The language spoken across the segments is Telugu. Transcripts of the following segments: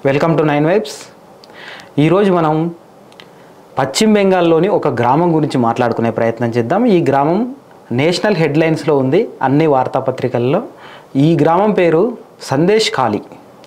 వెల్కమ్ టు నైన్ వైబ్స్ ఈరోజు మనం పశ్చిమ బెంగాల్లోని ఒక గ్రామం గురించి మాట్లాడుకునే ప్రయత్నం చేద్దాం ఈ గ్రామం నేషనల్ హెడ్లైన్స్లో ఉంది అన్ని వార్తాపత్రికల్లో ఈ గ్రామం పేరు సందేశ్ ఖాళీ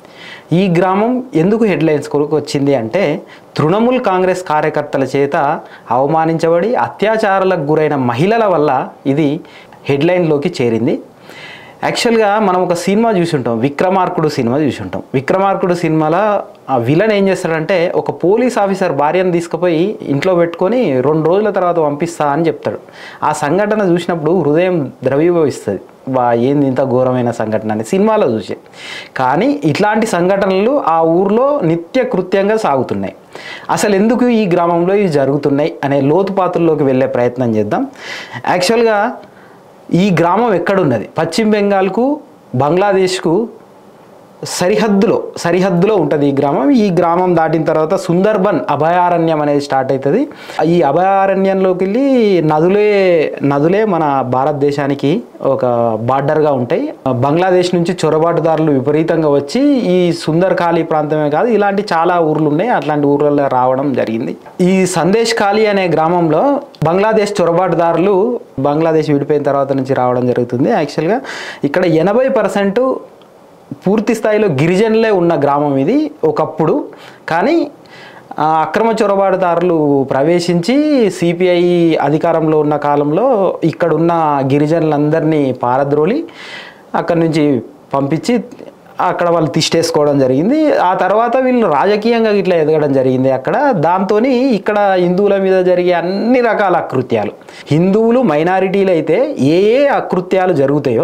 ఈ గ్రామం ఎందుకు హెడ్లైన్స్ కొరకు వచ్చింది అంటే తృణమూల్ కాంగ్రెస్ కార్యకర్తల చేత అవమానించబడి అత్యాచారాలకు గురైన మహిళల వల్ల ఇది హెడ్లైన్లోకి చేరింది యాక్చువల్గా మనం ఒక సినిమా చూసి ఉంటాం విక్రమార్కుడు సినిమా చూసి ఉంటాం విక్రమార్కుడు సినిమాలో ఆ విలన్ ఏం చేస్తాడంటే ఒక పోలీస్ ఆఫీసర్ భార్యను తీసుకుపోయి ఇంట్లో పెట్టుకొని రెండు రోజుల తర్వాత పంపిస్తా అని చెప్తాడు ఆ సంఘటన చూసినప్పుడు హృదయం ద్రవీభవిస్తుంది వా ఏంది ఇంత ఘోరమైన సంఘటన అని సినిమాలో చూసే కానీ ఇట్లాంటి సంఘటనలు ఆ ఊర్లో నిత్య కృత్యంగా సాగుతున్నాయి అసలు ఎందుకు ఈ గ్రామంలో ఇవి జరుగుతున్నాయి అనే లోతుపాతుల్లోకి వెళ్ళే ప్రయత్నం చేద్దాం యాక్చువల్గా ఈ గ్రామం ఎక్కడున్నది పశ్చిమ బెంగాల్కు బంగ్లాదేశ్కు సరిహద్దులో సరిహద్దులో ఉంటుంది ఈ గ్రామం ఈ గ్రామం దాటిన తర్వాత సుందర్బన్ అభయారణ్యం అనేది స్టార్ట్ అవుతుంది ఈ అభయారణ్యంలోకి వెళ్ళి నదులే నదులే మన భారతదేశానికి ఒక బార్డర్గా ఉంటాయి బంగ్లాదేశ్ నుంచి చొరబాటుదారులు విపరీతంగా వచ్చి ఈ సుందర్ ఖాళీ ప్రాంతమే కాదు ఇలాంటి చాలా ఊర్లు ఉన్నాయి అట్లాంటి ఊర్లలో రావడం జరిగింది ఈ సందేశ్ ఖాళీ అనే గ్రామంలో బంగ్లాదేశ్ చొరబాటుదారులు బంగ్లాదేశ్ విడిపోయిన తర్వాత నుంచి రావడం జరుగుతుంది యాక్చువల్గా ఇక్కడ ఎనభై పర్సెంట్ పూర్తి స్థాయిలో గిరిజనులే ఉన్న గ్రామం ఇది ఒకప్పుడు కానీ ఆ, అక్రమ చొరబాటుదారులు ప్రవేశించి సిపిఐ అధికారంలో ఉన్న కాలంలో ఇక్కడున్న గిరిజనులందరినీ పారద్రోలి అక్కడి నుంచి పంపించి అక్కడ వాళ్ళు తిష్టేసుకోవడం జరిగింది ఆ తర్వాత వీళ్ళు రాజకీయంగా ఇట్లా ఎదగడం జరిగింది అక్కడ దాంతో ఇక్కడ హిందువుల మీద జరిగే అన్ని రకాల అకృత్యాలు హిందువులు మైనారిటీలు అయితే ఏ ఏ అకృత్యాలు జరుగుతాయో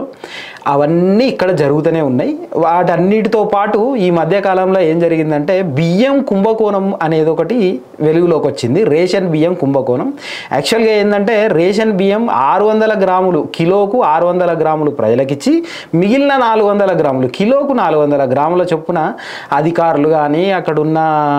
అవన్నీ ఇక్కడ జరుగుతూనే ఉన్నాయి వాటన్నిటితో పాటు ఈ మధ్య కాలంలో ఏం జరిగిందంటే బియ్యం కుంభకోణం అనేది ఒకటి వెలుగులోకి వచ్చింది రేషన్ బియ్యం కుంభకోణం యాక్చువల్గా ఏంటంటే రేషన్ బియ్యం ఆరు వందల గ్రాములు కిలోకు ఆరు వందల గ్రాములు ప్రజలకిచ్చి మిగిలిన నాలుగు వందల గ్రాములు కిలోకు నాలుగు వందల గ్రాముల చొప్పున అధికారులు కానీ అక్కడున్న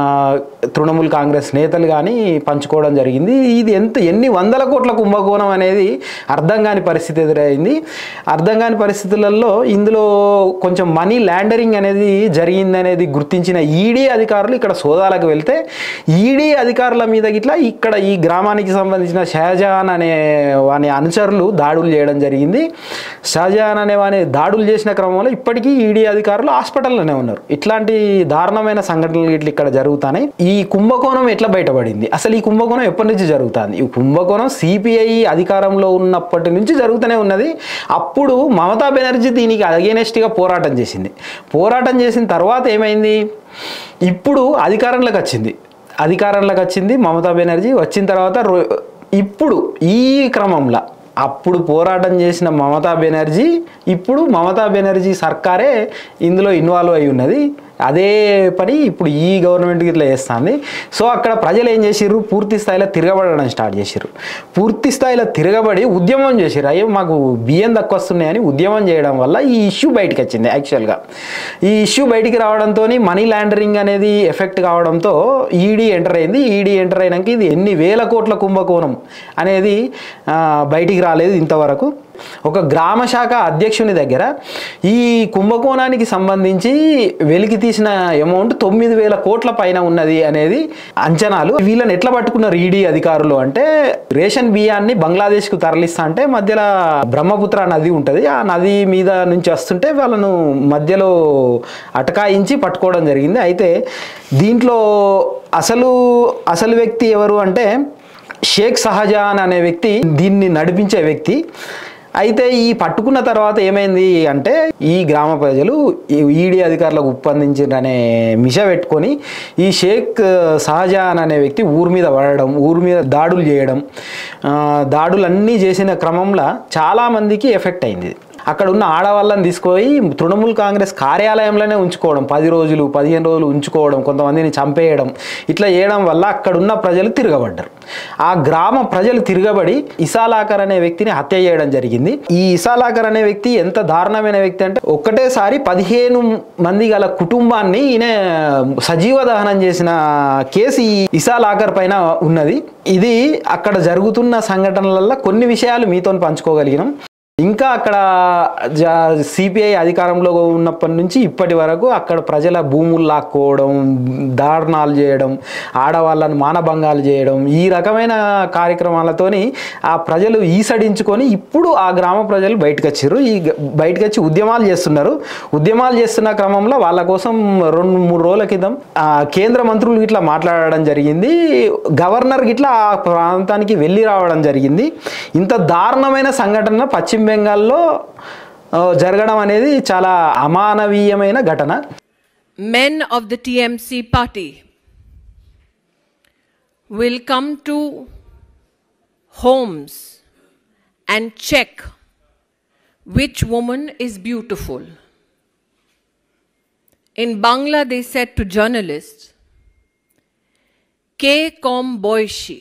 తృణమూల్ కాంగ్రెస్ నేతలు కానీ పంచుకోవడం జరిగింది ఇది ఎంత ఎన్ని వందల కోట్ల కుంభకోణం అనేది అర్థం కాని పరిస్థితి ఎదురైంది అర్థం కాని పరిస్థితులలో ఇందులో కొంచెం మనీ ల్యాండరింగ్ అనేది జరిగింది అనేది గుర్తించిన ఈడీ అధికారులు ఇక్కడ సోదాలకు వెళ్తే ఈడీ అధికారుల మీద గిట్లా ఇక్కడ ఈ గ్రామానికి సంబంధించిన షాజహాన్ అనే వాని అనుచరులు దాడులు చేయడం జరిగింది షాజహాన్ అనే వాని దాడులు చేసిన క్రమంలో ఇప్పటికీ ఈడీ అధికారులు హాస్పిటల్లోనే ఉన్నారు ఇట్లాంటి దారుణమైన సంఘటనలు ఇట్లా ఇక్కడ జరుగుతున్నాయి ఈ కుంభకోణం ఎట్లా బయటపడింది అసలు ఈ కుంభకోణం ఎప్పటి నుంచి జరుగుతుంది ఈ కుంభకోణం సిపిఐ అధికారంలో ఉన్నప్పటి నుంచి జరుగుతూనే ఉన్నది అప్పుడు మమతా బెనర్జీ దీనికి అగేనెస్ట్గా పోరాటం చేసింది పోరాటం చేసిన తర్వాత ఏమైంది ఇప్పుడు అధికారంలోకి వచ్చింది అధికారంలోకి వచ్చింది మమతా బెనర్జీ వచ్చిన తర్వాత రో- ఇప్పుడు ఈ క్రమంలో అప్పుడు పోరాటం చేసిన మమతా బెనర్జీ ఇప్పుడు మమతా బెనర్జీ సర్కారే ఇందులో ఇన్వాల్వ్ అయి ఉన్నది అదే పని ఇప్పుడు ఈ గవర్నమెంట్కి ఇట్లా చేస్తుంది సో అక్కడ ప్రజలు ఏం చేసిర్రు పూర్తి స్థాయిలో తిరగబడడం స్టార్ట్ చేసిర్రు పూర్తి స్థాయిలో తిరగబడి ఉద్యమం చేసిర్రు అయ్యో మాకు బియ్యం తక్కువ వస్తున్నాయని ఉద్యమం చేయడం వల్ల ఈ ఇష్యూ బయటకు వచ్చింది యాక్చువల్గా ఈ ఇష్యూ బయటికి రావడంతో మనీ లాండరింగ్ అనేది ఎఫెక్ట్ కావడంతో ఈడీ ఎంటర్ అయింది ఈడీ ఎంటర్ అయినాక ఇది ఎన్ని వేల కోట్ల కుంభకోణం అనేది ఆ, బయటికి రాలేదు ఇంతవరకు ఒక గ్రామ శాఖ అధ్యక్షుని దగ్గర ఈ కుంభకోణానికి సంబంధించి వెలికి తీసిన అమౌంట్ తొమ్మిది వేల కోట్ల పైన ఉన్నది అనేది అంచనాలు వీళ్ళని ఎట్లా పట్టుకున్నారు ఈడీ అధికారులు అంటే రేషన్ బియ్యాన్ని బంగ్లాదేశ్కు తరలిస్తా అంటే మధ్యలో బ్రహ్మపుత్ర నది ఉంటుంది ఆ నది మీద నుంచి వస్తుంటే వాళ్ళను మధ్యలో అటకాయించి పట్టుకోవడం జరిగింది అయితే దీంట్లో అసలు అసలు వ్యక్తి ఎవరు అంటే షేక్ షహజహాన్ అనే వ్యక్తి దీన్ని నడిపించే వ్యక్తి అయితే ఈ పట్టుకున్న తర్వాత ఏమైంది అంటే ఈ గ్రామ ప్రజలు ఈ ఈడీ అధికారులకు ఉప్పందించారనే మిష పెట్టుకొని ఈ షేక్ షాజహాన్ అనే వ్యక్తి ఊరి మీద పడడం ఊరి మీద దాడులు చేయడం ఆ, దాడులన్నీ చేసిన క్రమంలో చాలామందికి ఎఫెక్ట్ అయింది అక్కడ ఉన్న ఆడవాళ్ళని తీసుకొని తృణమూల్ కాంగ్రెస్ కార్యాలయంలోనే ఉంచుకోవడం పది రోజులు పదిహేను రోజులు ఉంచుకోవడం కొంతమందిని చంపేయడం ఇట్లా చేయడం వల్ల అక్కడ ఉన్న ప్రజలు తిరగబడ్డారు ఆ గ్రామ ప్రజలు తిరగబడి ఇసాలాకర్ అనే వ్యక్తిని హత్య చేయడం జరిగింది ఈ ఇసాలాకర్ అనే వ్యక్తి ఎంత దారుణమైన వ్యక్తి అంటే ఒక్కటేసారి పదిహేను మంది గల కుటుంబాన్ని ఈయన సజీవ దహనం చేసిన కేసు ఈ ఇసాలాకర్ పైన ఉన్నది ఇది అక్కడ జరుగుతున్న సంఘటనలలో కొన్ని విషయాలు మీతో పంచుకోగలిగినాం ఇంకా అక్కడ సిపిఐ అధికారంలో ఉన్నప్పటి నుంచి ఇప్పటి వరకు అక్కడ ప్రజల భూములు లాక్కోవడం దారుణాలు చేయడం ఆడవాళ్ళను మానభంగాలు చేయడం ఈ రకమైన కార్యక్రమాలతోని ఆ ప్రజలు ఈసడించుకొని ఇప్పుడు ఆ గ్రామ ప్రజలు బయటకు వచ్చారు ఈ గ- బయటకు వచ్చి ఉద్యమాలు చేస్తున్నారు ఉద్యమాలు చేస్తున్న క్రమంలో వాళ్ళ కోసం రెండు మూడు రోజుల క్రితం ఆ, కేంద్ర మంత్రులు ఇట్లా మాట్లాడడం జరిగింది గవర్నర్ గిట్లా ఆ ప్రాంతానికి వెళ్ళి రావడం జరిగింది ఇంత దారుణమైన సంఘటన పశ్చిమ బెంగాల్లో ఆ, జరగడం అనేది చాలా అమానవీయమైన ఘటన men of the TMC party will come to homes and check which woman is beautiful. In Bangla, they said to journalists, K. Kom Boishi,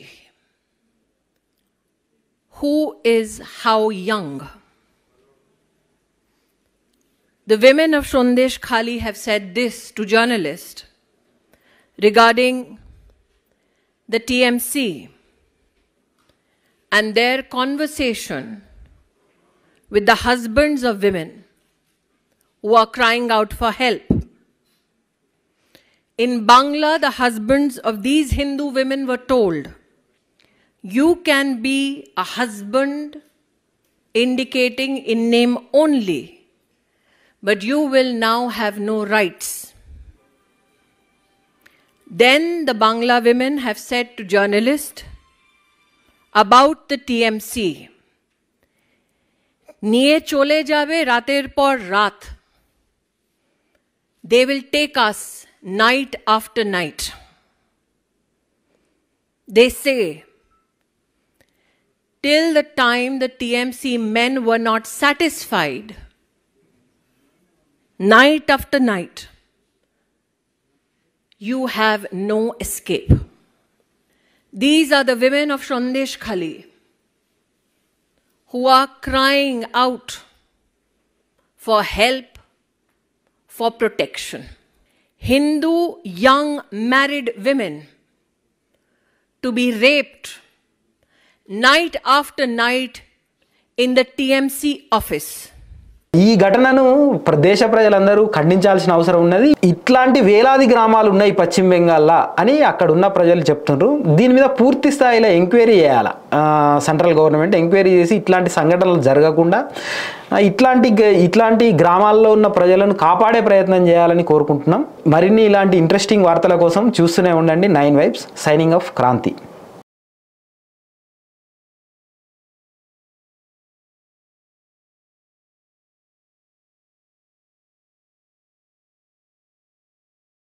who is how young? The women of Shondesh Khali have said this to journalists regarding the TMC and their conversation with the husbands of women who are crying out for help. In Bangla, the husbands of these Hindu women were told, You can be a husband indicating in name only, but you will now have no rights. Then the Bangla women have said to journalists about the TMC নিয়ে চলে যাবে রাতের পর রাত they will take us night after night they say till the time the TMC men were not satisfied night after night you have no escape these are the women of Shondesh Khali who are crying out for help, for protection. Hindu young married women to be raped night after night in the TMC office. ఈ ఘటనను ప్ర- దేశ ప్రజలందరూ ఖండించాల్సిన అవసరం ఉన్నది ఇట్లాంటి వేలాది గ్రామాలు ఉన్నాయి పశ్చిమ బెంగాల్లో అని అక్కడ ఉన్న ప్రజలు చెప్తున్నారు దీని మీద పూర్తి స్థాయిలో ఎంక్వైరీ చేయాలి సెంట్రల్ గవర్నమెంట్ ఎంక్వైరీ చేసి ఇట్లాంటి సంఘటనలు జరగకుండా ఆ, ఇట్లాంటి గ- ఇట్లాంటి గ్రామాల్లో ఉన్న ప్రజలను కాపాడే ప్రయత్నం చేయాలని కోరుకుంటున్నాం మరిన్ని ఇలాంటి ఇంట్రెస్టింగ్ వార్తల కోసం చూస్తూనే ఉండండి nine vibes signing off Kranti